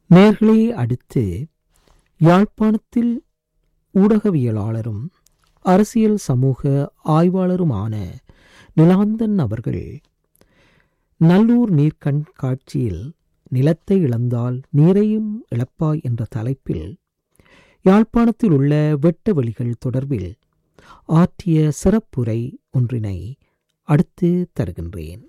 நேர்களே அடுத்து யாழ்ப்பாணத்தில் ஊடகவியலாளரும் அரசியல் சமூக ஆய்வாளருமான நிலாந்தன் அவர்கள் நல்லூர் நீர்க்கண் காட்சியில் நிலத்தை இழந்தால் நீரையும் இழப்பாய் என்ற தலைப்பில் யாழ்ப்பாணத்தில் உள்ள வெட்ட வெளிகள் தொடர்பில் ஆற்றிய சிறப்புரை ஒன்றினை அடுத்து தருகின்றேன்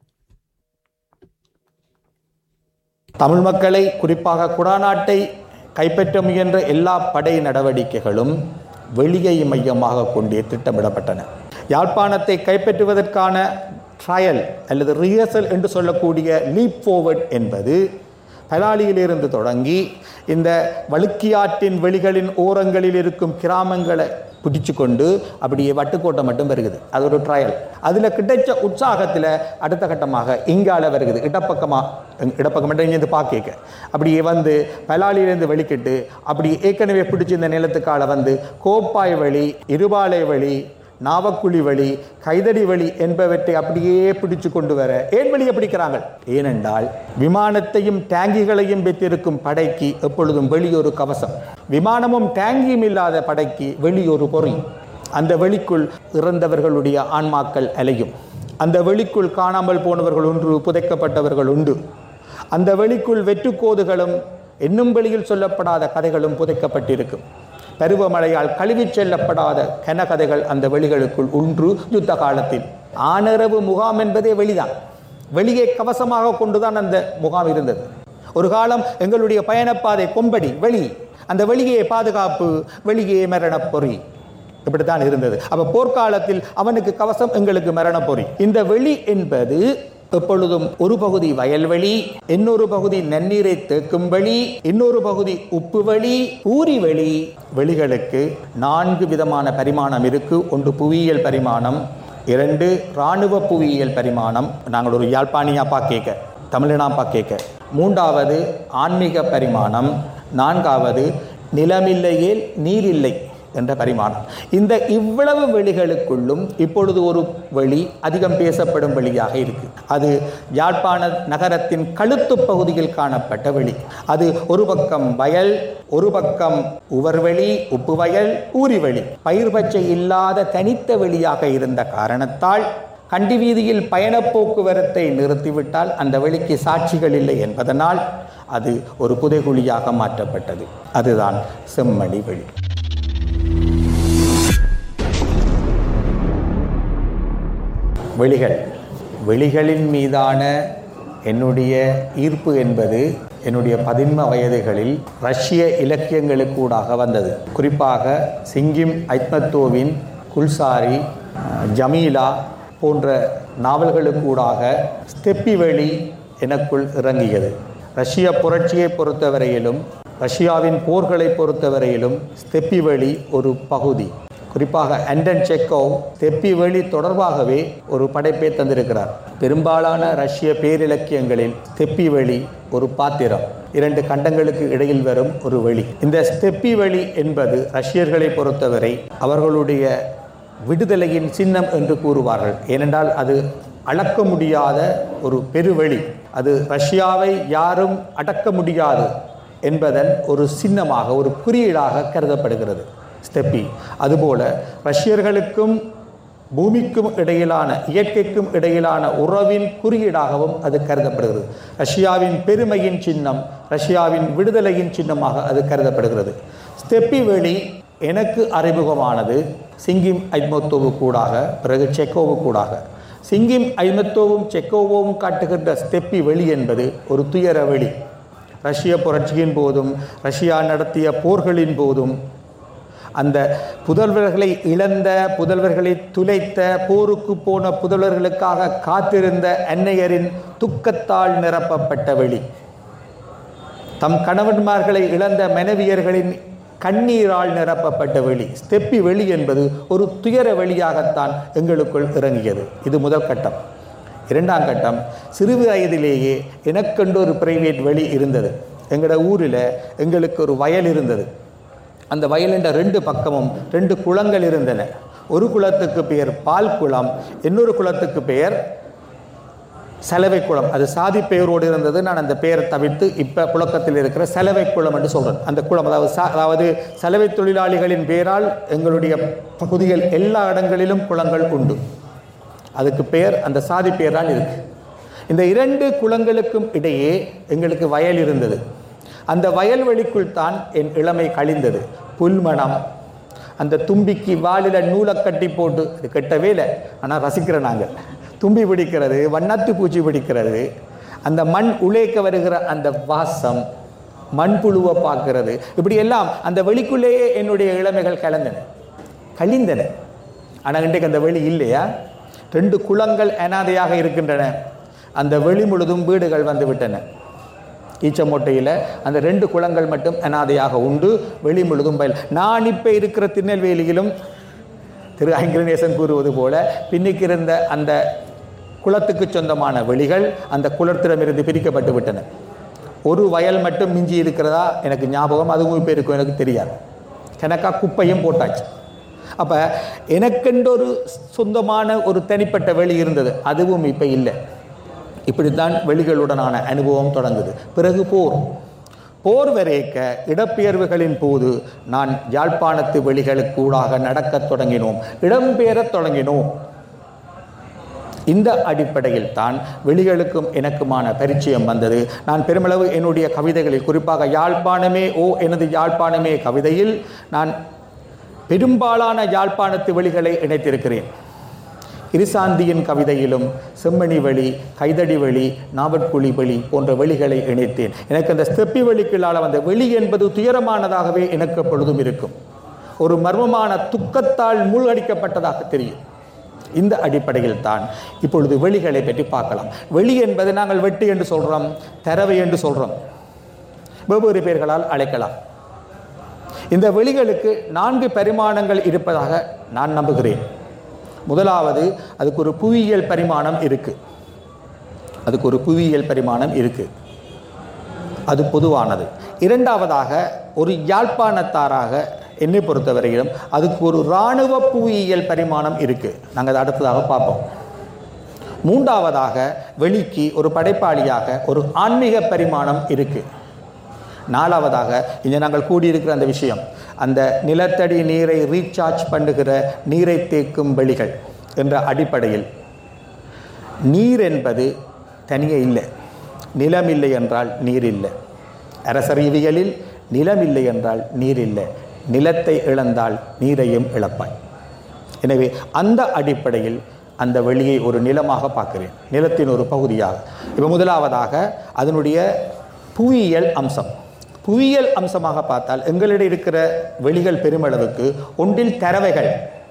தமிழ் மக்களை குறிப்பாக குடாநாட்டை கைப்பற்ற முயன்ற எல்லா படை நடவடிக்கைகளும் வெளியை மையமாக கொண்டே திட்டமிடப்பட்டன யாழ்ப்பாணத்தை கைப்பற்றுவதற்கான ட்ரையல் அல்லது ரிஹர்சல் என்று சொல்லக்கூடிய லீப் forward என்பது பலாலியிலிருந்து தொடங்கி இந்த வழுக்கியாற்றின் வெளிகளின் ஓரங்களில் இருக்கும் கிராமங்களை பிடிச்சு கொண்டு அப்படியே வட்டுக்கோட்டை மட்டும் வருகுது அது ஒரு ட்ரையல் அதில் கிடைச்ச உற்சாகத்தில் அடுத்த கட்டமாக இங்கால வருகுது இடப்பக்கமாக இடப்பக்கம் மட்டும் இங்கேருந்து பார்க்க அப்படியே வந்து பலாலியிலேருந்து வெளிக்கிட்டு அப்படி ஏற்கனவே பிடிச்ச இந்த நிலத்துக்கால வந்து கோப்பாய் வழி இருபாலை வழி நாவக்குழி வழி கைதடி வழி என்பவற்றை அப்படியே பிடிச்சு கொண்டு வர ஏன் வழியை பிடிக்கிறாங்க ஏனென்றால் விமானத்தையும் டேங்கிகளையும் பெற்றிருக்கும் படைக்கு எப்பொழுதும் வெளியொரு கவசம் விமானமும் டேங்கியும் இல்லாத படைக்கு வெளியொரு பொறி அந்த வெளிக்குள் இறந்தவர்களுடைய ஆன்மாக்கள் அலையும் அந்த வெளிக்குள் காணாமல் போனவர்கள் ஒன்று புதைக்கப்பட்டவர்கள் உண்டு அந்த வெளிக்குள் வெற்றுக்கோதுகளும் என்னும் வெளியில் சொல்லப்படாத கதைகளும் புதைக்கப்பட்டிருக்கும் பருவமழையால் கழுவிச் செல்லப்படாத கனகதைகள் அந்த வெளிகளுக்குள் ஒன்று யுத்த காலத்தில் ஆனரவு முகாம் என்பதே வெளிதான் வெளியே கவசமாக கொண்டுதான் அந்த முகாம் இருந்தது ஒரு காலம் எங்களுடைய பயணப்பாதை கொம்படி வெளி அந்த வெளியே பாதுகாப்பு வெளியே மரணப் பொறி இப்படித்தான் இருந்தது அப்ப போர்க்காலத்தில் அவனுக்கு கவசம் எங்களுக்கு மரணப் பொறி இந்த வெளி என்பது எப்பொழுதும் ஒரு பகுதி வயல்வெளி இன்னொரு பகுதி நன்னீரை தேக்கும் வழி இன்னொரு பகுதி உப்பு வழி ஊரி வெளி வெளிகளுக்கு நான்கு விதமான பரிமாணம் இருக்கு ஒன்று புவியியல் பரிமாணம் இரண்டு இராணுவ புவியியல் பரிமாணம் நாங்கள் ஒரு யாழ்ப்பாணியா கேட்க தமிழினாப்பா கேட்க மூன்றாவது ஆன்மீக பரிமாணம் நான்காவது நிலமில்லையேல் நீரில்லை என்ற பரிமாணம் இந்த இவ்வளவு வெளிகளுக்குள்ளும் இப்பொழுது ஒரு வெளி அதிகம் பேசப்படும் வெளியாக இருக்கு அது யாழ்ப்பாண நகரத்தின் கழுத்து பகுதியில் காணப்பட்ட வெளி அது ஒரு பக்கம் வயல் ஒரு பக்கம் உவர்வெளி உப்பு வயல் ஊரிவெளி பயிர் பச்சை இல்லாத தனித்த வெளியாக இருந்த காரணத்தால் கண்டி வீதியில் பயண போக்குவரத்தை நிறுத்திவிட்டால் அந்த வெளிக்கு சாட்சிகள் இல்லை என்பதனால் அது ஒரு புதைகுழியாக மாற்றப்பட்டது அதுதான் செம்மணி வெளி வெளிகள் வெளிகளின் மீதான என்னுடைய ஈர்ப்பு என்பது என்னுடைய பதின்ம வயதுகளில் ரஷ்ய இலக்கியங்களுக்கூடாக வந்தது குறிப்பாக சிங்கிம் ஐத்மத்தோவின் குல்சாரி ஜமீலா போன்ற நாவல்களுக்கூடாக ஸ்டெப்பி வெளி எனக்குள் இறங்கியது ரஷ்ய புரட்சியை பொறுத்தவரையிலும் ரஷ்யாவின் போர்களை பொறுத்தவரையிலும் ஸ்டெப்பி வெளி ஒரு பகுதி குறிப்பாக அண்டன் செக்கோவ் தெப்பி வெளி தொடர்பாகவே ஒரு படைப்பை தந்திருக்கிறார் பெரும்பாலான ரஷ்ய பேரிலக்கியங்களில் தெப்பி வெளி ஒரு பாத்திரம் இரண்டு கண்டங்களுக்கு இடையில் வரும் ஒரு வெளி இந்த ஸ்டெப்பி வெளி என்பது ரஷ்யர்களை பொறுத்தவரை அவர்களுடைய விடுதலையின் சின்னம் என்று கூறுவார்கள் ஏனென்றால் அது அளக்க முடியாத ஒரு பெருவெளி அது ரஷ்யாவை யாரும் அடக்க முடியாது என்பதன் ஒரு சின்னமாக ஒரு குறியீடாக கருதப்படுகிறது ஸ்டெப்பி அதுபோல ரஷ்யர்களுக்கும் பூமிக்கும் இடையிலான இயற்கைக்கும் இடையிலான உறவின் குறியீடாகவும் அது கருதப்படுகிறது ரஷ்யாவின் பெருமையின் சின்னம் ரஷ்யாவின் விடுதலையின் சின்னமாக அது கருதப்படுகிறது ஸ்டெப்பி வெளி எனக்கு அறிமுகமானது சிங்கிம் ஐமத்தோவு கூடாக பிறகு செக்கோவு கூடாக சிங்கிம் ஐமத்தோவும் செக்கோவும் காட்டுகின்ற ஸ்டெப்பி வெளி என்பது ஒரு துயர வெளி ரஷ்ய புரட்சியின் போதும் ரஷ்யா நடத்திய போர்களின் போதும் அந்த புதல்வர்களை இழந்த புதல்வர்களை துளைத்த போருக்கு போன புதல்வர்களுக்காக காத்திருந்த அன்னையரின் துக்கத்தால் நிரப்பப்பட்ட வெளி தம் கணவன்மார்களை இழந்த மனைவியர்களின் கண்ணீரால் நிரப்பப்பட்ட வெளி ஸ்டெப்பி வெளி என்பது ஒரு துயர வெளியாகத்தான் எங்களுக்குள் இறங்கியது இது முதல் கட்டம் இரண்டாம் கட்டம் சிறு வயதிலேயே எனக்கென்று ஒரு பிரைவேட் வெளி இருந்தது எங்களோட ஊரில் எங்களுக்கு ஒரு வயல் இருந்தது அந்த வயலின் ரெண்டு பக்கமும் ரெண்டு குளங்கள் இருந்தன ஒரு குளத்துக்கு பெயர் பால் குளம் இன்னொரு குளத்துக்கு பெயர் சலவை குளம் அது சாதி பெயரோடு இருந்தது நான் அந்த பெயரை தவிர்த்து இப்போ புழக்கத்தில் இருக்கிற சலவை குளம் என்று சொல்கிறேன் அந்த குளம் அதாவது ச- அதாவது சலவை தொழிலாளிகளின் பெயரால் எங்களுடைய பகுதிகள் எல்லா இடங்களிலும் குளங்கள் உண்டு அதுக்கு பெயர் அந்த சாதி பெயரால் இருக்கு இந்த இரண்டு குளங்களுக்கும் இடையே எங்களுக்கு வயல் இருந்தது அந்த வயல்வெளிக்குள் தான் என் இளமை கழிந்தது புல்மணம் அந்த தும்பிக்கு வாளில நூலை கட்டி போட்டு அது கெட்டவே இல்லை ஆனால் ரசிக்கிறோம் நாங்கள் தும்பி பிடிக்கிறது வண்ணாத்து பூச்சி பிடிக்கிறது அந்த மண் உழைக்க வருகிற அந்த வாசம் மண்புழுவை பார்க்கிறது இப்படி எல்லாம் அந்த வெளிக்குள்ளேயே என்னுடைய இளமைகள் கலந்தன கழிந்தன ஆனால் இன்றைக்கு அந்த வெளி இல்லையா ரெண்டு குளங்கள் அனாதையாக இருக்கின்றன அந்த வெளி முழுதும் வீடுகள் வந்து விட்டன ஈச்சமோட்டையில் அந்த ரெண்டு குளங்கள் மட்டும் அனாதையாக உண்டு வெளி முழுதும் பயல் நான் இப்போ இருக்கிற திருநெல்வேலியிலும் திரு ஐங்கரநேசன் கூறுவது போல பின்னிக்கு இருந்த அந்த குளத்துக்கு சொந்தமான வெளிகள் அந்த குளத்திடமிருந்து பிரிக்கப்பட்டு விட்டன ஒரு வயல் மட்டும் மிஞ்சி இருக்கிறதா எனக்கு ஞாபகம் அதுவும் இப்போ இருக்கும் எனக்கு தெரியாது கணக்கா குப்பையும் போட்டாச்சு அப்போ எனக்கென்று ஒரு சொந்தமான ஒரு தனிப்பட்ட வெளி இருந்தது அதுவும் இப்போ இல்லை இப்படித்தான் வெளிகளுடனான அனுபவம் தொடங்குது பிறகு போர் போர் வரைக்க இடப்பெயர்வுகளின் போது நான் யாழ்ப்பாணத்து வெளிகளுக்கூடாக நடக்கத் தொடங்கினோம் இடம்பெயரத் தொடங்கினோம் இந்த அடிப்படையில் தான் வெளிகளுக்கும் எனக்குமான பரிச்சயம் வந்தது நான் பெருமளவு என்னுடைய கவிதைகளில் குறிப்பாக யாழ்ப்பாணமே ஓ எனது யாழ்ப்பாணமே கவிதையில் நான் பெரும்பாலான யாழ்ப்பாணத்து வெளிகளை இணைத்திருக்கிறேன் இருசாந்தியின் கவிதையிலும் செம்மணி வெளி கைதடி வெளி நாவற்குழி வெளி போன்ற வெளிகளை இணைத்தேன் எனக்கு அந்த ஸ்தெப்பி வெளிக்குள்ளால வந்த வெளி என்பது துயரமானதாகவே எனக்கு எப்பொழுதும் இருக்கும் ஒரு மர்மமான துக்கத்தால் மூழ்கடிக்கப்பட்டதாக தெரியும் இந்த அடிப்படையில் தான் இப்பொழுது வெளிகளை பற்றி பார்க்கலாம் வெளி என்பது நாங்கள் வெட்டி என்று சொல்கிறோம் தரவை என்று சொல்கிறோம் வெவ்வேறு பெயர்களால் அழைக்கலாம் இந்த வெளிகளுக்கு நான்கு பரிமாணங்கள் இருப்பதாக நான் நம்புகிறேன் முதலாவது அதுக்கு ஒரு புவியியல் பரிமாணம் இருக்கு அதுக்கு ஒரு புவியியல் பரிமாணம் இருக்கு அது பொதுவானது இரண்டாவதாக ஒரு யாழ்ப்பாணத்தாராக என்னை பொறுத்தவரையிலும் அதுக்கு ஒரு இராணுவ புவியியல் பரிமாணம் இருக்கு நாங்கள் அதை அடுத்ததாக பார்ப்போம் மூன்றாவதாக வெளிக்கு ஒரு படைப்பாளியாக ஒரு ஆன்மீக பரிமாணம் இருக்கு நாலாவதாக இங்கே நாங்கள் கூடியிருக்கிற அந்த விஷயம் அந்த நிலத்தடி நீரை ரீசார்ஜ் பண்ணுகிற நீரை தேக்கும் வெளிகள் என்ற அடிப்படையில் நீர் என்பது தனியே இல்லை நிலம் இல்லை என்றால் நீர் இல்லை அரசறிவியலில் நிலம் இல்லை என்றால் நீர் இல்லை நிலத்தை இழந்தால் நீரையும் இழப்பாய் எனவே அந்த அடிப்படையில் அந்த வெளியை ஒரு நிலமாக பார்க்கிறேன் நிலத்தின் ஒரு பகுதியாக இப்போ முதலாவதாக அதனுடைய புவியியல் அம்சம் புவியியல் அம்சமாக பார்த்தால் எங்களிடம் இருக்கிற வெளிகள் பெருமளவுக்கு ஒன்றில் தரவைகள்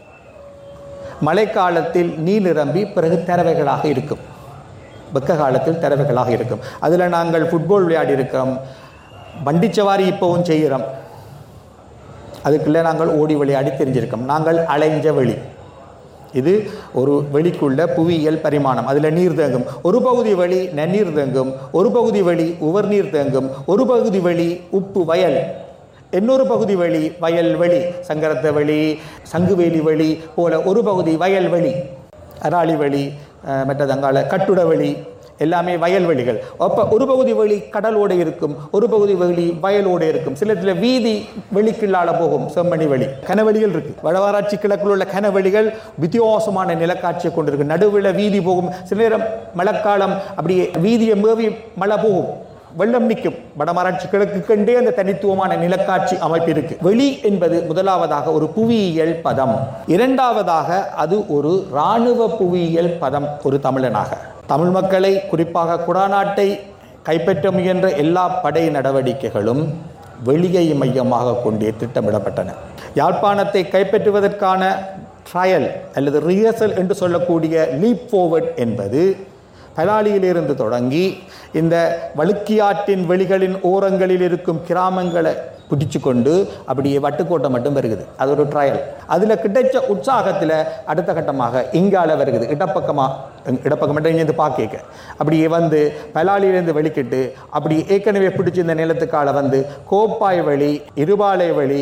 மழைக்காலத்தில் நீர் நிரம்பி பிறகு தரவைகளாக இருக்கும் வெக்க காலத்தில் தரவைகளாக இருக்கும் அதில் நாங்கள் ஃபுட்பால் விளையாடி இருக்கிறோம் வண்டிச்சவாரி இப்போவும் செய்கிறோம் அதுக்குள்ளே நாங்கள் ஓடி விளையாடி தெரிஞ்சிருக்கோம் நாங்கள் அலைஞ்ச வெளி இது ஒரு வெளிக்குள்ள புவியியல் பரிமாணம் அதில் நீர் தேங்கும் ஒரு பகுதி வெளி நன்னீர் தேங்கும் ஒரு பகுதி வெளி உவர்நீர் தேங்கும் ஒரு பகுதி வெளி உப்பு வயல் இன்னொரு பகுதி வெளி வயல் வெளி சங்கரத்த வெளி சங்குவேலி வெளி போல ஒரு பகுதி வயல் வெளி அராளி வெளி அஹ், மற்றது அங்கால கட்டுட வெளி எல்லாமே வயல்வெளிகள் அப்போ ஒரு பகுதி வெளி கடலோடு இருக்கும் ஒரு பகுதி வெளி வயலோடு இருக்கும் சில இதில் வீதி வெளிக்குள்ளால போகும் செம்மணி வெளி கனவெளிகள் இருக்கு வடவாராட்சி கிழக்கில் உள்ள கனவெளிகள் வித்தியாசமான நிலக்காட்சியை கொண்டிருக்கு நடுவில் வீதி போகும் சில நேரம் மழைக்காலம் அப்படியே வீதியை மேவி மழை போகும் வெள்ளம் நிற்கும் வடமராட்சி கிழக்கு கண்டே அந்த தனித்துவமான நிலக்காட்சி அமைப்பு இருக்கு வெளி என்பது முதலாவதாக ஒரு புவியியல் பதம் இரண்டாவதாக அது ஒரு இராணுவ புவியியல் பதம் ஒரு தமிழனாக தமிழ் மக்களை குறிப்பாக குடாநாட்டை கைப்பற்ற முயன்ற எல்லா படை நடவடிக்கைகளும் வெளியை மையமாக கொண்டே திட்டமிடப்பட்டன யாழ்ப்பாணத்தை கைப்பற்றுவதற்கான ட்ரையல் அல்லது ரிஹர்சல் என்று சொல்லக்கூடிய லீப் forward என்பது பலாலியிலிருந்து தொடங்கி இந்த வழுக்கியாற்றின் வெளிகளின் ஓரங்களில் இருக்கும் கிராமங்களை பிடிச்சு கொண்டு அப்படியே வட்டுக்கோட்டை மட்டும் வருகுது அது ஒரு ட்ரையல் அதில் கிடைச்ச உற்சாகத்தில் அடுத்த கட்டமாக இங்கால வருகுது இடப்பக்கமாக இடப்பக்கம் மட்டும் இங்கேருந்து பார்க்க அப்படியே வந்து பலாலியிலேருந்து வெளிக்கிட்டு அப்படி ஏற்கனவே பிடிச்சி இந்த நிலத்துக்கால வந்து கோப்பாய் வழி இருபாலை வழி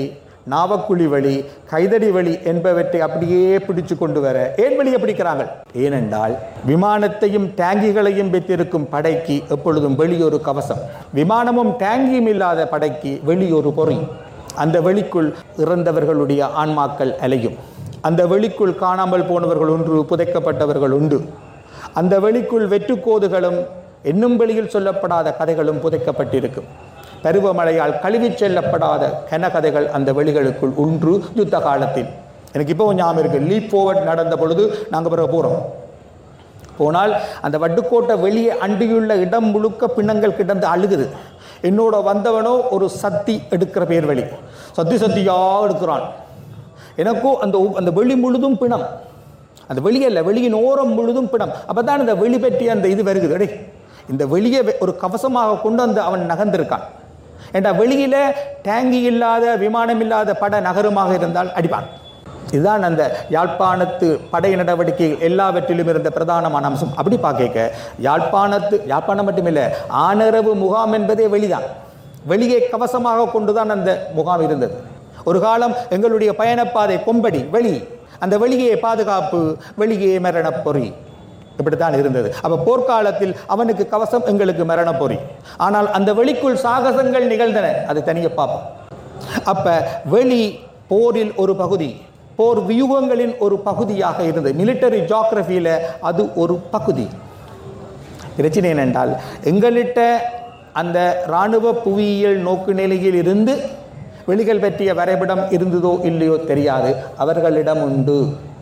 நாவக்குழி வழி கைதடி வழி என்பவற்றை அப்படியே பிடிச்சு கொண்டு வர ஏன் வழியை பிடிக்கிறாங்க ஏனென்றால் விமானத்தையும் டேங்கிகளையும் பெற்றிருக்கும் படைக்கு எப்பொழுதும் வெளியொரு கவசம் விமானமும் டேங்கியும் இல்லாத படைக்கு வெளியொரு பொறி அந்த வெளிக்குள் இறந்தவர்களுடைய ஆன்மாக்கள் அலையும் அந்த வெளிக்குள் காணாமல் போனவர்கள் ஒன்று புதைக்கப்பட்டவர்கள் உண்டு அந்த வெளிக்குள் வெற்றுக்கோதுகளும் என்னும் வெளியில் சொல்லப்படாத கதைகளும் புதைக்கப்பட்டிருக்கும் பருவமழையால் கழுவிச் செல்லப்படாத கனகதைகள் அந்த வெளிகளுக்குள் ஒன்று யுத்த காலத்தில் எனக்கு இப்போ ஞாபகம் இருக்கு லீப் forward நடந்த பொழுது நாங்கள் பிறகு போகிறோம் போனால் அந்த வட்டுக்கோட்டை வெளியே அண்டியுள்ள இடம் முழுக்க பிணங்கள் கிடந்து அழுகுது என்னோட வந்தவனோ ஒரு சத்தி எடுக்கிற பேர் வழி சத்தி சத்தியா எடுக்கிறான் எனக்கும் அந்த உ- அந்த வெளி முழுதும் பிணம் அந்த வெளியல்ல வெளியின் ஓரம் முழுதும் பிணம் அப்பதான் இந்த வெளி பற்றி அந்த இது வருகுது அடே இந்த வெளியை வெ- ஒரு கவசமாக கொண்டு வந்து அவன் நகர்ந்திருக்கான் ஏண்டா வெளியில டேங்கி இல்லாத விமானம் இல்லாத பட நகரமாக இருந்தால் அடிப்பான் இதுதான் அந்த யாழ்ப்பாணத்து படை நடவடிக்கைகள் எல்லாவற்றிலும் இருந்த பிரதானமான அம்சம் அப்படி பார்க்க யாழ்ப்பாணத்து யாழ்ப்பாணம் மட்டுமில்லை ஆனரவு முகாம் என்பதே வெளிதான் வெளியே கவசமாக கொண்டுதான் அந்த முகாம் இருந்தது ஒரு காலம் எங்களுடைய பயணப்பாதை கொம்படி வெளி அந்த வெளியே பாதுகாப்பு வெளியே மரணப் பொறி இப்படித்தான் இருந்தது அப்ப போர்க்காலத்தில் அவனுக்கு கவசம் எங்களுக்கு மரணப் பொறி ஆனால் அந்த வெளிக்குள் சாகசங்கள் நிகழ்ந்தன அது தனியே பார்ப்போம் அப்ப வெளி போரில் ஒரு பகுதி போர் வியூகங்களின் ஒரு பகுதியாக இருந்தது மிலிட்டரி ஜாகிரபியில அது ஒரு பகுதி பிரச்சனை என்னென்றால் எங்களிட்ட அந்த இராணுவ புவியியல் நோக்கு நிலையில் இருந்து வெளிகள் பற்றிய வரைபடம் இருந்ததோ இல்லையோ தெரியாது அவர்களிடம் உண்டு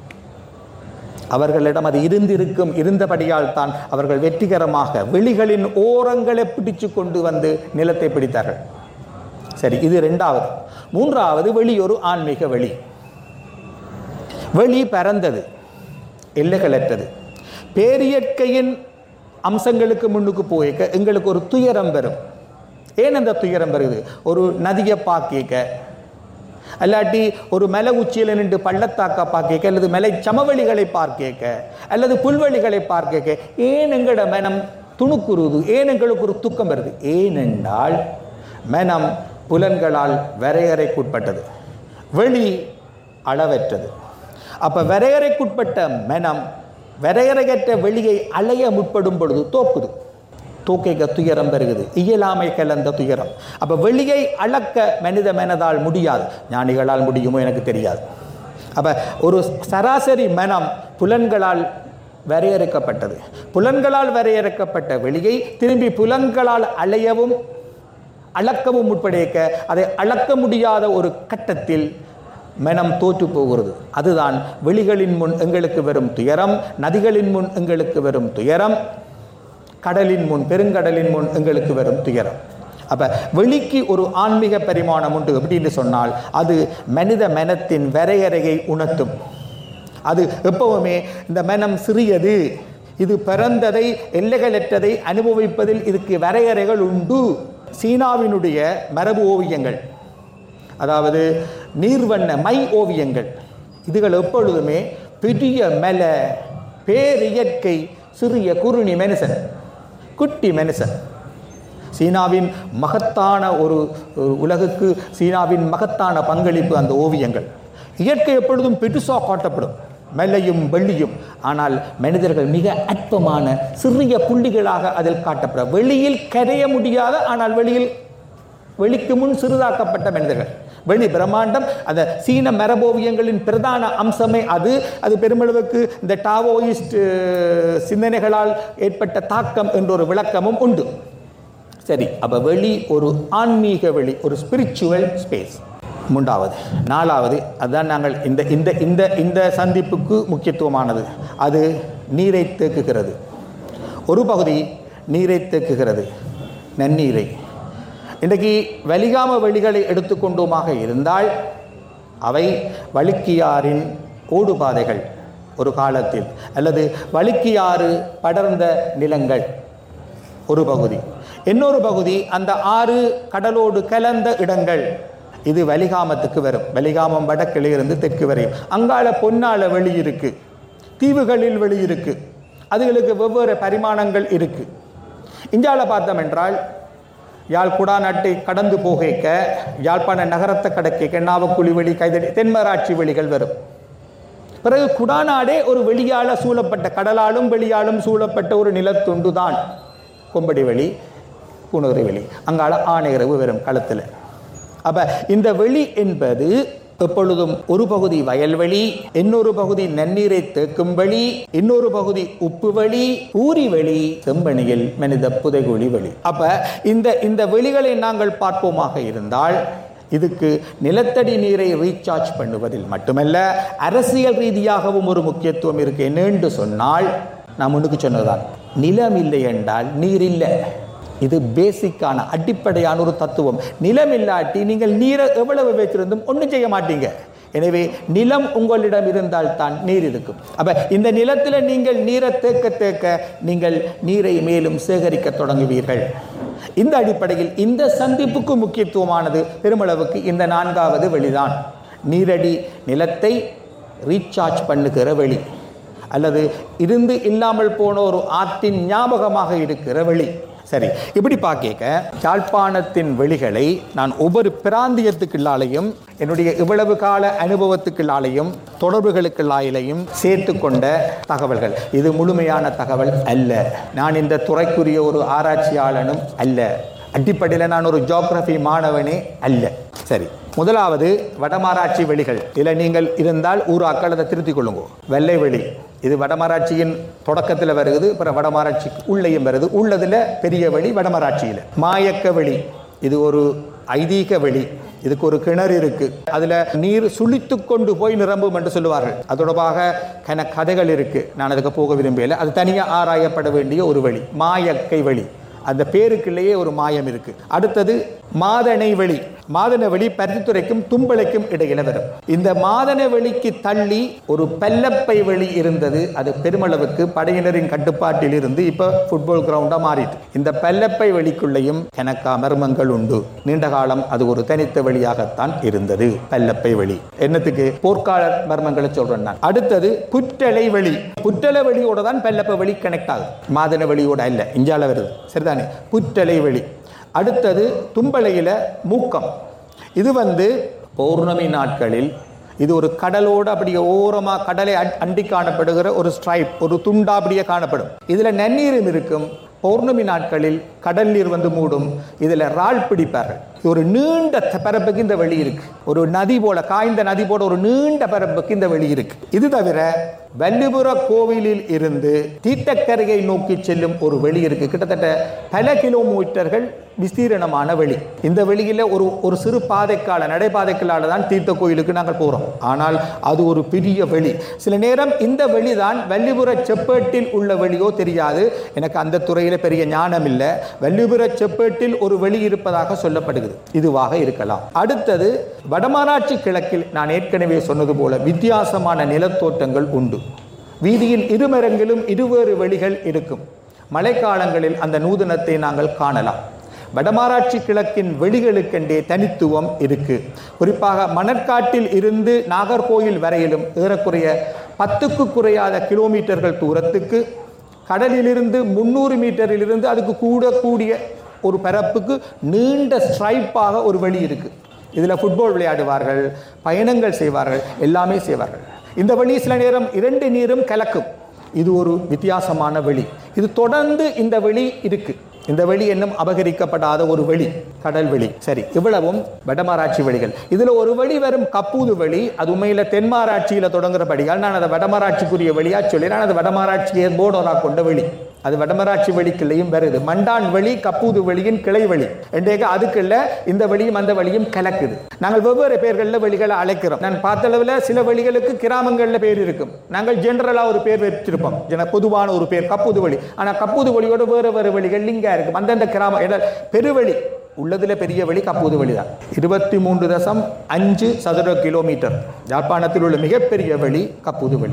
அவர்களிடம் அது இருந்திருக்கும் இருந்தபடியால் தான் அவர்கள் வெற்றிகரமாக வெளிகளின் ஓரங்களை பிடிச்சு கொண்டு வந்து நிலத்தை பிடித்தார்கள் சரி இது ரெண்டாவது மூன்றாவது வெளி ஒரு ஆன்மீக வெளி வெளி பரந்தது எல்லைகளற்றது பேரியற்கையின் அம்சங்களுக்கு முன்னுக்கு போய்க்க எங்களுக்கு ஒரு துயரம் வரும் ஏன் அந்த துயரம் வருது ஒரு நதியை பார்க்க அல்லாட்டி ஒரு மலை உச்சியில் நின்று பள்ளத்தாக்கா பார்க்க அல்லது மலை சமவெளிகளை பார்க்க அல்லது புல்வெளிகளை பார்க்க ஏன் எங்களோட மனம் துணுக்குறுது ஏன் எங்களுக்கு ஒரு துக்கம் வருது ஏனென்றால் மனம் புலன்களால் வரையறைக்குட்பட்டது வெளி அளவற்றது அப்ப வரையறைக்குட்பட்ட மனம் வரையறையற்ற வெளியை அலைய முற்படும் பொழுது தோக்குது தூக்கைக துயரம் பெறுகிறது இயலாமை கலந்த துயரம் அப்ப வெளியை அளக்க மனித மனதால் முடியாது ஞானிகளால் முடியுமோ எனக்கு தெரியாது அப்ப ஒரு சராசரி மனம் புலன்களால் வரையறுக்கப்பட்டது புலன்களால் வரையறுக்கப்பட்ட வெளியை திரும்பி புலன்களால் அலையவும் அளக்கவும் முற்படைக்க அதை அளக்க முடியாத ஒரு கட்டத்தில் மனம் தோற்று போகிறது அதுதான் வெளிகளின் முன் எங்களுக்கு வரும் துயரம் நதிகளின் முன் எங்களுக்கு வரும் துயரம் கடலின் முன் பெருங்கடலின் முன் எங்களுக்கு வரும் துயரம் அப்ப வெளிக்கு ஒரு ஆன்மீக பரிமாணம் உண்டு அப்படின்னு சொன்னால் அது மனித மனத்தின் வரையறையை உணர்த்தும் அது எப்பவுமே இந்த மனம் சிறியது இது பிறந்ததை எல்லைகளற்றதை அனுபவிப்பதில் இதுக்கு வரையறைகள் உண்டு சீனாவினுடைய மரபு ஓவியங்கள் அதாவது நீர்வண்ண மை ஓவியங்கள் இதுகள் எப்பொழுதுமே பெரிய மலை பேரியற்கை சிறிய குறுணி மனுஷன் குட்டி மனுஷன் சீனாவின் மகத்தான ஒரு ஒரு உலகுக்கு சீனாவின் மகத்தான பங்களிப்பு அந்த ஓவியங்கள் இயற்கை எப்பொழுதும் பெருசா காட்டப்படும் மெல்லையும் வெள்ளியும் ஆனால் மனிதர்கள் மிக அற்பமான சிறிய புள்ளிகளாக அதில் காட்டப்படும் வெளியில் கரைய முடியாத ஆனால் வெளியில் வெளிக்கு முன் சிறிதாக்கப்பட்ட மனிதர்கள் வெளி பிரம்மாண்டம் அந்த சீன மரபோவியங்களின் பிரதான அம்சமே அது அது பெருமளவுக்கு இந்த டாவோயிஸ்ட் அஹ், சிந்தனைகளால் ஏற்பட்ட தாக்கம் என்ற ஒரு விளக்கமும் உண்டு சரி அப்ப வெளி ஒரு ஆன்மீக வெளி ஒரு ஸ்பிரிச்சுவல் ஸ்பேஸ் மூன்றாவது நாலாவது அதுதான் நாங்கள் இந்த இந்த இந்த இந்த சந்திப்புக்கு முக்கியத்துவமானது அது நீரை தேக்குகிறது ஒரு பகுதி நீரை தேக்குகிறது நன்னீரை இன்றைக்கு வலிகாம வெளிகளை எடுத்துக்கொண்டோமாக இருந்தால் அவை வழுக்கியாரின் ஓடுபாதைகள் ஒரு காலத்தில் அல்லது வழுக்கியாறு படர்ந்த நிலங்கள் ஒரு பகுதி இன்னொரு பகுதி அந்த ஆறு கடலோடு கலந்த இடங்கள் இது வலிகாமத்துக்கு வரும் வலிகாமம் வடக்கிலிருந்து தெற்கு வரையும் அங்கால பொன்னால வெளி இருக்கு தீவுகளில் வெளி இருக்கு அதுகளுக்கு வெவ்வேறு பரிமாணங்கள் இருக்கு இந்தியாவில் பார்த்தோம் என்றால் யாழ் குடாநாட்டை கடந்து போகைக்க யாழ்ப்பாண நகரத்தை கடக்க நாவக்குழி வெளி கைதடி தென்மராட்சி வெளிகள் வரும் பிறகு குடாநாடே ஒரு வெளியால சூழப்பட்ட கடலாலும் வெளியாலும் சூழப்பட்ட ஒரு நிலத்துண்டு தான் கொம்படி வெளி குணகிரி வெளி அங்கால ஆணையரவு வரும் களத்தில் அப்ப இந்த வெளி என்பது எப்பொழுதும் ஒரு பகுதி வயல்வெளி இன்னொரு பகுதி நன்னீரை தேக்கும் வழி இன்னொரு பகுதி உப்பு வழி ஊரி வெளி செம்பணியில் மனித புதைகுழி வெளி அப்ப இந்த இந்த வெளிகளை நாங்கள் பார்ப்போமாக இருந்தால் இதுக்கு நிலத்தடி நீரை ரீசார்ஜ் பண்ணுவதில் மட்டுமல்ல அரசியல் ரீதியாகவும் ஒரு முக்கியத்துவம் இருக்கு என்னென்று சொன்னால் நான் முன்னுக்கு சொன்னதுதான் நிலம் இல்லை என்றால் நீர் இல்லை இது பேசிக்கான அடிப்படையான ஒரு தத்துவம் நிலம் இல்லாட்டி நீங்கள் நீரை எவ்வளவு வச்சிருந்தும் ஒன்றும் செய்ய மாட்டீங்க எனவே நிலம் உங்களிடம் இருந்தால் தான் நீர் இருக்கும் அப்ப இந்த நிலத்தில் நீங்கள் நீரை தேக்க தேக்க நீங்கள் நீரை மேலும் சேகரிக்க தொடங்குவீர்கள் இந்த அடிப்படையில் இந்த சந்திப்புக்கு முக்கியத்துவமானது பெருமளவுக்கு இந்த நான்காவது வெளிதான் நீரடி நிலத்தை ரீசார்ஜ் பண்ணுகிற வெளி அல்லது இருந்து இல்லாமல் போன ஒரு ஆற்றின் ஞாபகமாக இருக்கிற வெளி சரி இப்படி பார்க்க யாழ்ப்பாணத்தின் வெளிகளை நான் ஒவ்வொரு பிராந்தியத்துக்குள்ளாலையும் என்னுடைய இவ்வளவு கால அனுபவத்துக்குள்ளாலையும் தொடர்புகளுக்குள்ளாயிலையும் சேர்த்து கொண்ட தகவல்கள் இது முழுமையான தகவல் அல்ல நான் இந்த துறைக்குரிய ஒரு ஆராய்ச்சியாளனும் அல்ல அடிப்படையில் நான் ஒரு ஜியோகிரபி மாணவனே அல்ல சரி முதலாவது வடமாராட்சி வெளிகள் இதில் நீங்கள் இருந்தால் ஊராக்கள் அதை திருத்திக் கொள்ளுங்க வெள்ளை வெளி இது வடமராட்சியின் தொடக்கத்தில் வருகிறது அப்புறம் வடமராட்சிக்கு உள்ளேயும் வருது உள்ளதுல பெரிய வெளி வடமராட்சியில் மாயக்க வெளி இது ஒரு ஐதீக வெளி இதுக்கு ஒரு கிணறு இருக்கு அதுல நீர் சுழித்து கொண்டு போய் நிரம்பும் என்று சொல்லுவார்கள் அது தொடர்பாக கன கதைகள் இருக்கு நான் அதுக்கு போக விரும்பல அது தனியா ஆராயப்பட வேண்டிய ஒரு வழி மாயக்கை வழி அந்த பேருக்குள்ளேயே ஒரு மாயம் இருக்கு அடுத்தது மாதனை வெளி மாதன வெளி பருத்தித்துறைக்கும் தும்பளைக்கும் இடையில வரும் இந்த மாதன வெளிக்கு தள்ளி ஒரு பல்லப்பை வெளி இருந்தது அது பெருமளவுக்கு படையினரின் கட்டுப்பாட்டில் இருந்து இப்ப ஃபுட்பால் கிரவுண்டா மாறிட்டு இந்த பல்லப்பை வெளிக்குள்ளேயும் கணக்கா மர்மங்கள் உண்டு நீண்ட காலம் அது ஒரு தனித்த வெளியாகத்தான் இருந்தது பல்லப்பை வெளி என்னத்துக்கு போர்க்கால மர்மங்களை சொல்றேன் நான் அடுத்தது புற்றலை வெளி புற்றலை வெளியோட தான் பல்லப்ப வெளி கனெக்ட் ஆகுது மாதன வெளியோட இல்ல இஞ்சால வருது சரிதானே புற்றலை வெளி அடுத்தது தும்பளையில மூக்கம் இது வந்து பௌர்ணமி நாட்களில் இது ஒரு கடலோடு அப்படியே ஓரமா கடலை அட்- அண்டி காணப்படுகிற ஒரு ஸ்ட்ரைப் ஒரு துண்டா அப்படியே காணப்படும் இதுல நன்னீரும் இருக்கும் பௌர்ணமி நாட்களில் கடல் நீர் வந்து மூடும் இதுல இறால் பிடிப்பார்கள் ஒரு நீண்ட த- பரப்புக்கு இந்த வெளி இருக்கு ஒரு நதி போல காய்ந்த நதி போல ஒரு நீண்ட பரப்புக்கு இந்த வெளி இருக்கு இது தவிர வல்லிபுர கோவிலில் இருந்து தீட்டக்கரையை நோக்கி செல்லும் ஒரு வெளி இருக்கு கிட்டத்தட்ட பல கிலோமீட்டர்கள் விஸ்தீரணமான வெளி இந்த வெளியில ஒரு ஒரு சிறு பாதைக்கால நடைபாதைக்கால தான் தீர்த்த கோயிலுக்கு நாங்கள் போறோம் ஆனால் அது ஒரு பெரிய வெளி சில நேரம் இந்த வெளிதான் வல்லிபுர செப்பேட்டில் உள்ள வெளியோ தெரியாது எனக்கு அந்த துறையில பெரிய ஞானம் இல்லை வல்லிபுர செப்பேட்டில் ஒரு வெளி இருப்பதாக சொல்லப்படுகிறது இதுவாக இருக்கலாம் அடுத்தது வடமராட்சி கிழக்கில் நான் ஏற்கனவே சொன்னது போல வித்தியாசமான நிலத்தோட்டங்கள் உண்டு வீதியின் இருமரங்கிலும் இருவேறு வெளிகள் இருக்கும் மழைக்காலங்களில் அந்த நூதனத்தை நாங்கள் காணலாம் வடமாராட்சி கிழக்கின் வெளிகளுக்கென்றே தனித்துவம் இருக்கு குறிப்பாக மணற்காட்டில் இருந்து நாகர்கோயில் வரையிலும் ஏறக்குறைய பத்துக்கு குறையாத கிலோமீட்டர்கள் தூரத்துக்கு கடலிலிருந்து முந்நூறு மீட்டரிலிருந்து அதுக்கு கூட கூடிய ஒரு பரப்புக்கு நீண்ட ஸ்ட்ரைப்பாக ஒரு வழி இருக்கு இதில் ஃபுட்பால் விளையாடுவார்கள் பயணங்கள் செய்வார்கள் எல்லாமே செய்வார்கள் இந்த வழி சில நேரம் இரண்டு நீரும் கலக்கும் இது ஒரு வித்தியாசமான வெளி இது தொடர்ந்து இந்த வெளி இருக்கு இந்த வெளி என்னும் அபகரிக்கப்படாத ஒரு வெளி கடல் வெளி சரி இவ்வளவும் வடமாராட்சி வெளிகள் இதுல ஒரு வெளி வரும் கப்பூது வெளி அது உண்மையில தென்மாராட்சியில தொடங்குறபடியால் நான் அதை வடமாராட்சிக்குரிய வெளியா சொல்லி நான் அது வடமாராட்சியை போர்டரா கொண்ட வெளி அது வடமராட்சி வெளிக்குள்ளேயும் வருது மண்டான் வெளி கப்பூது வெளியின் கிளை வெளி என்றேக அதுக்குள்ள இந்த வெளியும் அந்த வெளியும் கலக்குது நாங்கள் வெவ்வேறு பேர்களில் வெளிகளை அழைக்கிறோம் நான் பார்த்த அளவில் சில வெளிகளுக்கு கிராமங்களில் பேர் இருக்கும் நாங்கள் ஜென்ரலா ஒரு பேர் வச்சிருப்போம் ஜன பொதுவான ஒரு பேர் கப்பூது வெளி ஆனா கப்பூது வெளியோட வேறு வேறு வெளிகள் லிங்கா இருக்கும் அந்தந்த கிராம இட- பெருவெளி உள்ளதுல பெரிய வெளி கப்பூது வெளி தான் இருபத்தி மூன்று தசம் அஞ்சு சதுர கிலோமீட்டர் யாழ்ப்பாணத்தில் உள்ள மிகப்பெரிய வெளி கப்பூது வெளி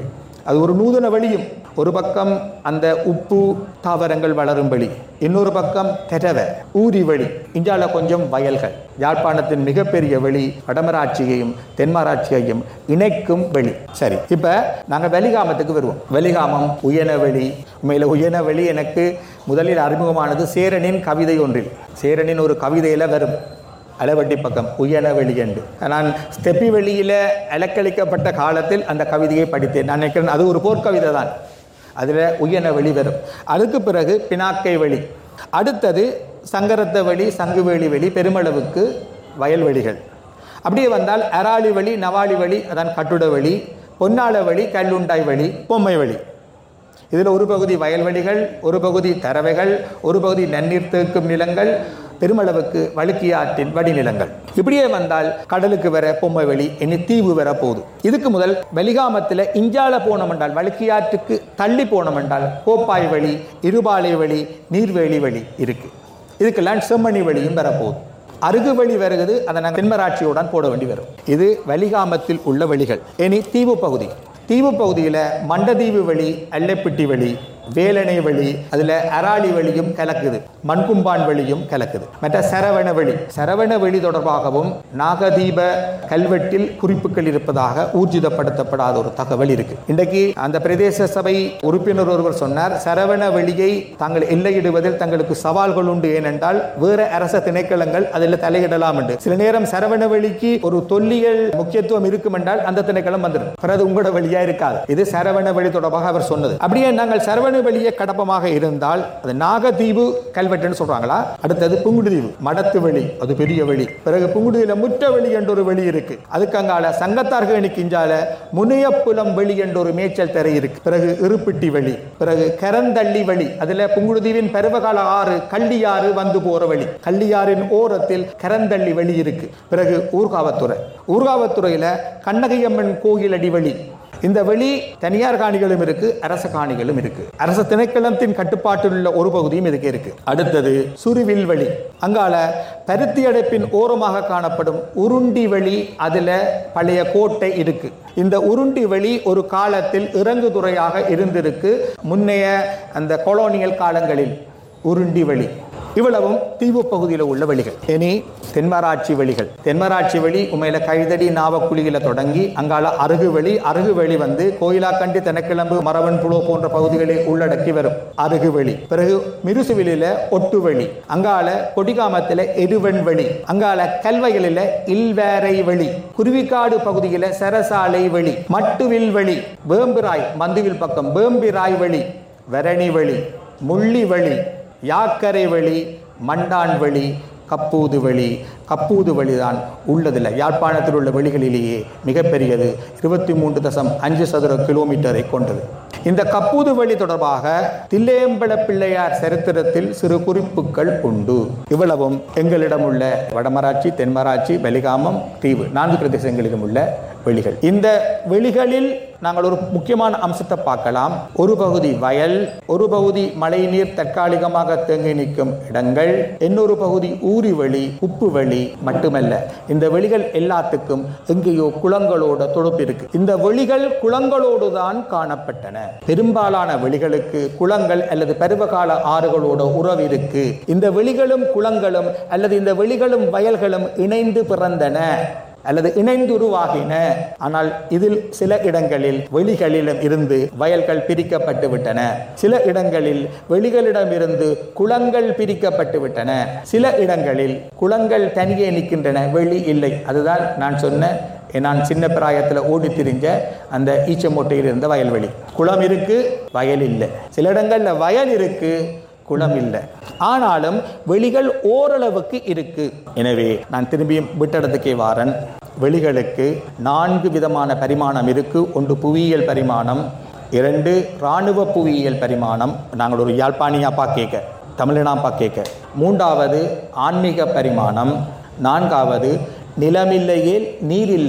அது ஒரு நூதன வழியும் ஒரு பக்கம் அந்த உப்பு தாவரங்கள் வளரும் வழி இன்னொரு பக்கம் தெரவ ஊரி வழி இந்தியாவில் கொஞ்சம் வயல்கள் யாழ்ப்பாணத்தின் மிகப்பெரிய வெளி வடமராட்சியையும் தென்மராட்சியையும் இணைக்கும் வெளி சரி இப்போ நாங்கள் வெளிகாமத்துக்கு வருவோம் வெளிகாமம் உயனவெளி உண்மையில் உயனவெளி எனக்கு முதலில் அறிமுகமானது சேரனின் கவிதை ஒன்றில் சேரனின் ஒரு கவிதையில் வரும் அளவட்டி பக்கம் உயன வெளி என்று நான் ஸ்டெப்பி வெளியில் அலக்களிக்கப்பட்ட காலத்தில் அந்த கவிதையை படித்தேன் நான் நினைக்கிறேன் அது ஒரு போர்க்கவிதை தான் அதில் உயன வெளி வரும் அதுக்கு பிறகு பினாக்கை வெளி அடுத்தது சங்கரத்த வெளி சங்குவேலி வெளி பெருமளவுக்கு வயல்வெளிகள் அப்படியே வந்தால் அராளி வழி நவாளி வழி அதான் கட்டுட வழி பொன்னாள வழி கல்லுண்டாய் வழி பொம்மை வழி இதில் ஒரு பகுதி வயல்வெளிகள் ஒரு பகுதி தரவைகள் ஒரு பகுதி நன்னீர் தேக்கும் நிலங்கள் பெருமளவுக்கு வழுக்கிய ஆற்றின் வடிநிலங்கள் இப்படியே வந்தால் கடலுக்கு வர பொம்மை வெளி இனி தீவு வர போகுது இதுக்கு முதல் வெளிகாமத்தில் இஞ்சால போனோம் என்றால் வழுக்கியாற்றுக்கு தள்ளி போனோம் என்றால் கோப்பாய் வழி இருபாலை வழி நீர்வேலி வழி இருக்கு இதுக்கெல்லாம் செம்மணி வழியும் வரப்போகுது அருகு வழி வருகிறது அதை நாங்கள் தென்மராட்சியுடன் போட வேண்டி வரும் இது வலிகாமத்தில் உள்ள வழிகள் இனி தீவு பகுதி தீவு பகுதியில் மண்டதீவு வழி அல்லப்பிட்டி வழி வேலனை வழி அதில் அராளி வழியும் கலக்குது மண்கும்பான் வழியும் கலக்குது மற்ற சரவண வழி சரவண வழி தொடர்பாகவும் நாகதீப கல்வெட்டில் குறிப்புகள் இருப்பதாக ஊர்ஜிதப்படுத்தப்படாத ஒரு தகவல் இருக்கு இன்றைக்கு அந்த பிரதேச சபை உறுப்பினர் ஒருவர் சொன்னார் சரவண வழியை தாங்கள் எல்லையிடுவதில் தங்களுக்கு சவால்கள் உண்டு ஏனென்றால் வேற அரச திணைக்களங்கள் அதில் தலையிடலாம் என்று சில நேரம் சரவண வழிக்கு ஒரு தொல்லியல் முக்கியத்துவம் இருக்கும் என்றால் அந்த திணைக்களம் வந்துடும் பிறகு உங்களோட வழியா இருக்காது இது சரவண வழி தொடர்பாக அவர் சொன்னது அப்படியே நாங்கள் சரவண வழியே கடப்பமாக இருந்தால் அது நாகதீவு கல்வெட்டுன்னு சொல்றாங்களா அடுத்தது புங்குடுதீவு மடத்து வழி அது பெரிய வழி பிறகு புங்குடுதியில முற்ற வழி என்ற ஒரு வழி இருக்கு அதுக்கு அங்கால சங்கத்தார்கள் கிஞ்சால முனையப்புலம் வழி என்ற ஒரு மேய்ச்சல் திரை இருக்கு பிறகு இருப்பிட்டி வழி பிறகு கரந்தள்ளி வழி அதுல புங்குடுதீவின் பருவகால ஆறு கள்ளியாறு வந்து போற வழி கள்ளியாறின் ஓரத்தில் கரந்தள்ளி வழி இருக்கு பிறகு ஊர்காவத்துறை ஊர்காவத்துறையில கண்ணகையம்மன் கோயில் அடி வழி இந்த வெளி தனியார் காணிகளும் இருக்கு அரச காணிகளும் இருக்கு அரச திணைக்களத்தின் கட்டுப்பாட்டில் உள்ள ஒரு பகுதியும் இதுக்கு இருக்கு அடுத்தது சுருவில் வழி அங்கால பருத்தி அடைப்பின் ஓரமாக காணப்படும் உருண்டி வழி அதுல பழைய கோட்டை இருக்கு இந்த உருண்டி வழி ஒரு காலத்தில் இறங்குதுறையாக இருந்திருக்கு முன்னைய அந்த கொலோனியல் காலங்களில் உருண்டி வழி இவ்வளவும் தீவு பகுதியில் உள்ள வழிகள் இனி தென்மராட்சி வழிகள் தென்மராட்சி வழி உண்மையில கைதடி நாவக்குழியில தொடங்கி அங்கால அருகு வழி அருகு வழி வந்து கோயிலாக்கண்டி தெனக்கிழம்பு மரவன் புழு போன்ற பகுதிகளை உள்ளடக்கி வரும் அருகு வழி பிறகு மிருசுவிலில ஒட்டு வழி அங்கால கொடிகாமத்தில் எருவன் வழி அங்கால கல்வயலில் இல்வேரை வழி குருவிக்காடு பகுதியில் சரசாலை வழி மட்டுவில் வழி வேம்பிராய் மந்துவில் பக்கம் வேம்பிராய் வழி வெரணி வழி முள்ளி வழி யாக்கரை வழி மண்டான் வழி கப்பூது வழி கப்பூது வழிதான் உள்ளதில்லை யாழ்ப்பாணத்தில் உள்ள வழிகளிலேயே மிகப்பெரியது இருபத்தி மூன்று தசம் அஞ்சு சதுர கிலோமீட்டரை கொண்டது இந்த கப்பூது வழி தொடர்பாக தில்லையம்பல பிள்ளையார் சரித்திரத்தில் சிறு குறிப்புகள் உண்டு இவ்வளவும் எங்களிடம் உள்ள வடமராட்சி தென்மராட்சி வெளிகாமம் தீவு நான்கு பிரதேசங்களிலும் உள்ள வெளிகள் இந்த வெளிகளில் நாங்கள் ஒரு முக்கியமான அம்சத்தை பார்க்கலாம் ஒரு பகுதி வயல் ஒரு பகுதி மழைநீர் தற்காலிகமாக தேங்கி நிற்கும் இடங்கள் இன்னொரு பகுதி ஊரி வழி உப்பு வழி மட்டுமல்ல இந்த வெளிகள் எல்லாத்துக்கும் எங்கேயோ குளங்களோட தொடர்பு இருக்கு இந்த வெளிகள் குளங்களோடு தான் காணப்பட்டன பெரும்பாலான வெளிகளுக்கு குளங்கள் அல்லது பருவகால ஆறுகளோட உறவு இருக்கு இந்த வெளிகளும் குளங்களும் அல்லது இந்த வெளிகளும் வயல்களும் இணைந்து பிறந்தன அல்லது இணைந்து உருவாகின ஆனால் இதில் சில இடங்களில் வெளிகளிலும் இருந்து வயல்கள் பிரிக்கப்பட்டு விட்டன சில இடங்களில் வெளிகளிடம் இருந்து குளங்கள் பிரிக்கப்பட்டு விட்டன சில இடங்களில் குளங்கள் தனியே நிற்கின்றன வெளி இல்லை அதுதான் நான் சொன்ன நான் சின்ன பிராயத்தில் ஓடி திரிஞ்ச அந்த ஈச்சமோட்டையில் இருந்த வயல்வெளி குளம் இருக்கு வயல் இல்லை சில இடங்கள்ல வயல் இருக்கு குளம் இல்லை ஆனாலும் வெளிகள் ஓரளவுக்கு இருக்கு எனவே நான் திரும்பியும் விட்டடத்துக்கே வாரன் வெளிகளுக்கு நான்கு விதமான பரிமாணம் இருக்கு ஒன்று புவியியல் பரிமாணம் இரண்டு இராணுவ புவியியல் பரிமாணம் நாங்கள் ஒரு யாழ்ப்பாணியாப்பா கேட்க தமிழினாப்பா கேட்க மூன்றாவது ஆன்மீக பரிமாணம் நான்காவது நிலமில்லையே நீர் இல்லை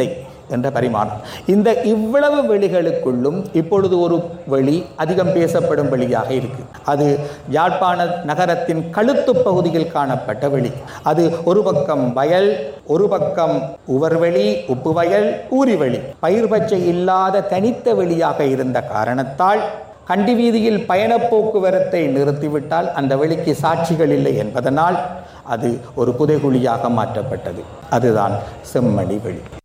என்ற பரிமாணம் இந்த இவ்வளவு வெளிகளுக்குள்ளும் இப்பொழுது ஒரு வெளி அதிகம் பேசப்படும் வெளியாக இருக்கு அது யாழ்ப்பாண நகரத்தின் கழுத்து பகுதியில் காணப்பட்ட வெளி அது ஒரு பக்கம் வயல் ஒரு பக்கம் உவர்வெளி உப்பு வயல் ஊரிவெளி பயிர் பச்சை இல்லாத தனித்த வெளியாக இருந்த காரணத்தால் கண்டி வீதியில் பயண போக்குவரத்தை நிறுத்திவிட்டால் அந்த வெளிக்கு சாட்சிகள் இல்லை என்பதனால் அது ஒரு புதைகுழியாக மாற்றப்பட்டது அதுதான் செம்மணி வெளி